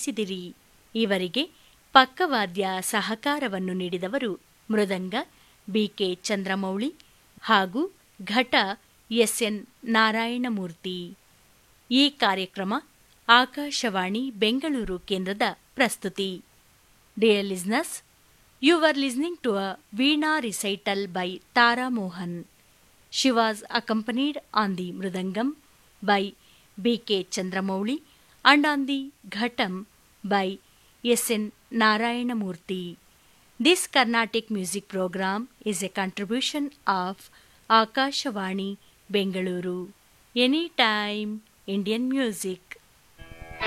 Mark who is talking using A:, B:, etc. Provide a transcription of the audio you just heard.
A: ಆಲಿಸಿದಿರಿ ಇವರಿಗೆ ಪಕ್ಕವಾದ್ಯ ಸಹಕಾರವನ್ನು ನೀಡಿದವರು ಮೃದಂಗ ಬಿಕೆ ಚಂದ್ರಮೌಳಿ ಹಾಗೂ ಘಟ ಎಸ್ಎನ್ ನಾರಾಯಣಮೂರ್ತಿ ಈ ಕಾರ್ಯಕ್ರಮ ಆಕಾಶವಾಣಿ ಬೆಂಗಳೂರು ಕೇಂದ್ರದ ಪ್ರಸ್ತುತಿ dear listeners you are listening to a veena recital by Tara Mohan she was accompanied on the mridangam by BK Chandramouli and on the Ghatam by S.N. Narayanamurthy. This Carnatic music program is a contribution of Akashawani Bengaluru. Anytime Indian music.